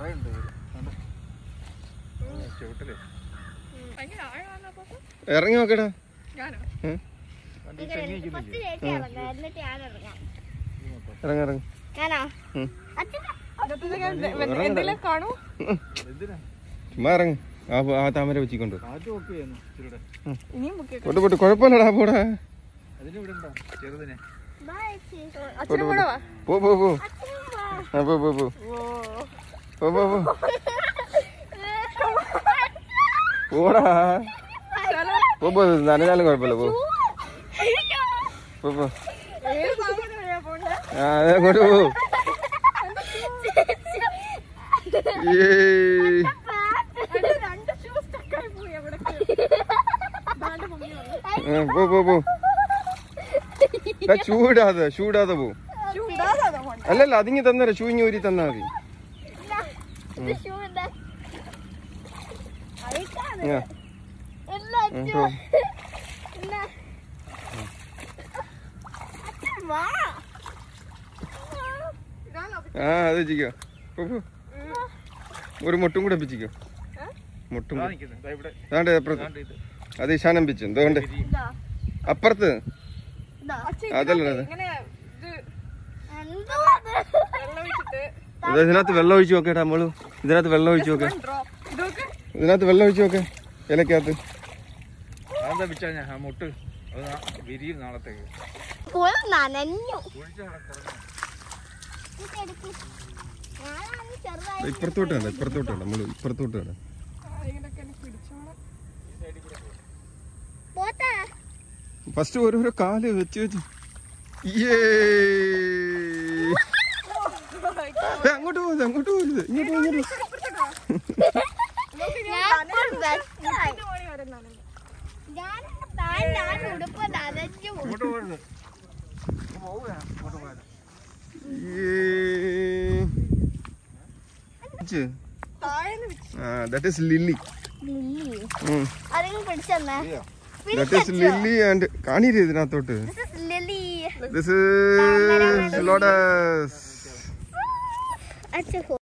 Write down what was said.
കുറെ ഉണ്ട് ഇതില്. കണ്ടോ? ചുവട്ടില് ഭയങ്കര ആഴമാണ് അപ്പൊ ഇറങ്ങി നോക്കടാ ഞാനോ ഉം. കണ്ടി തെങ്ങി ഫസ്റ്റ് നിൽക്കുന്നില്ലേ ചേച്ചി ഇറങ്ങാം എന്നിട്ട് ഞാൻ ഇറങ്ങാം ഇറങ്ങി ഇറങ്ങി ഞാനോ ഉം. അച്ഛനാ എന്തെങ്കിലും കാണൂ എന്തിനാ ചുമ്മാ ഇറങ്ങി ആ പോ- ആ താമര വെച്ചിക്കൊണ്ട് കാറ്റ് ഓക്കെ ചെയ്യുന്നു ഇച്ചിരൂടെ ഇനിയും ബുക്ക് പോട്ട് പോട്ട് കുഴപ്പമില്ലടാ പോടാ അതിന് ഇവിടെ ഉണ്ടോ ചെറുതിനെ ബൈ ചേച്ചി അച്ഛനും കൂടെ വാ പോ പോ പോ അച്ഛനും വാ. ആ പോ പോ പോ പോ പോ പോ പോടാ പോ പോ നനഞ്ഞാലും കുഴപ്പമില്ല പോ പോ പോ ഏത് സാധനം വഴിയാ പോണ്ടേ ആ അതെ അങ്ങോട്ട് പോ ഏയ്. എന്റെ രണ്ട് ഷൂ സ്റ്റക്കായി പോയി അവിടെ ദാണ്ട് പൊങ്ങി വന്നു ആ, പോ പോ പോ ചൂടാതെ ചൂടാതെ പോ ഷൂ ഇടാതെ പോണ്ട അല്ലല്ല അതിങ്ങി തന്നേരാ ഷൂ ഇങ്ങി ഊരി തന്നാ മതി ഇത് ഷൂ ഇടാ. അഴിക്കാണ്. ആ, എന്നാ ഉം, അച്ഛൻ? പോ. എന്നാ? അച്ഛൻ വാ. ഇതാണ് അത് ആ അത് വെച്ചിക്കോ പോ പോ ഒരു മുട്ടും കൂടെ വെച്ചിക്കോ മുട്ടും ഇതാ കൂടെ. നിൽക്കുന്നത് ദാ ഇവിടെ ദാണ്ട് അപ്പുറത്ത് ദാണ്ട് ഇത് അത് ഇഷാനം വെച്ചു എന്തുകൊണ്ട് ഇതാ. അപ്പുറത്ത് ഇതാ. അച്ഛൻ അതല്ല ഇതിനകത്ത് അത്. ഇങ്ങനെ ഇത് എന്തോ അത്? വെള്ളം ഒഴിച്ചിട്ട് ഇത് ഇതിനകത്ത് വെള്ളം ഒഴിച്ച് നോക്കേട്ടാ നമ്മള് ഇതിനകത്ത് വെള്ളം ഒഴിച്ച് നോക്കെ ഡ്രോപ്പ് ഇതൊക്കെ ഇതിനകത്ത് വെള്ളം ഒഴിച്ച് നോക്കെ ഇലക്കകത്ത് അതെന്താ വെച്ചാ ഞാൻ ആ മുട്ട് അത് നാ- വിരിയും നാളത്തേക്ക് ഫുൾ നനഞ്ഞു ഒഴിച്ച് അവിടെ കിടക്കണം. ഇതെടുക്ക്. ഞാനാണ് ചെറുതായി ഇപ്പുറത്തോട്ട് വേണ്ട ഇപ്പുറത്തോട്ട് വേണ്ട നമ്മള് ഇപ്പുറത്തോട്ട് വേണ്ട ഇങ്ങനെയൊക്കെ എനിക്ക് പിടിച്ചോളാം പോട്ടെ ഫസ്റ്റ് ഓരോരോ കാല് വെച്ച് വെച്ച് യേ. ഏ, അങ്ങോട്ട് പോകരുത് അങ്ങോട്ട് പോകരുത് ഇങ്ങോട്ട് പോ, ഇങ്ങോട്ട് പോ. ഞാൻ full വെച്ചായി. ഇത് മണി വരെ നനഞ്ഞു ഞാനെന്റെ പാന്റ് ഞാൻ ഉടുപ്പ് നനഞ്ഞു ഇങ്ങോട്ട് പോകരുത് പോവുക ഇങ്ങോട്ട് പോകാൻ യേ. വെച്ച്. താഴെ പിടിച്ചു ആ ദാറ്റ് ഇസ് ലില്ലി ലില്ലി ഉം. ആരെങ്കിലും പിടിച്ചെന്നേ ദാറ്റ് ഇസ് ലില്ലി ആൻഡ് കാണില്ലേ ഇതിനകത്തോട്ട് This is Lily this is ലോഡസ് അച്ഛൻ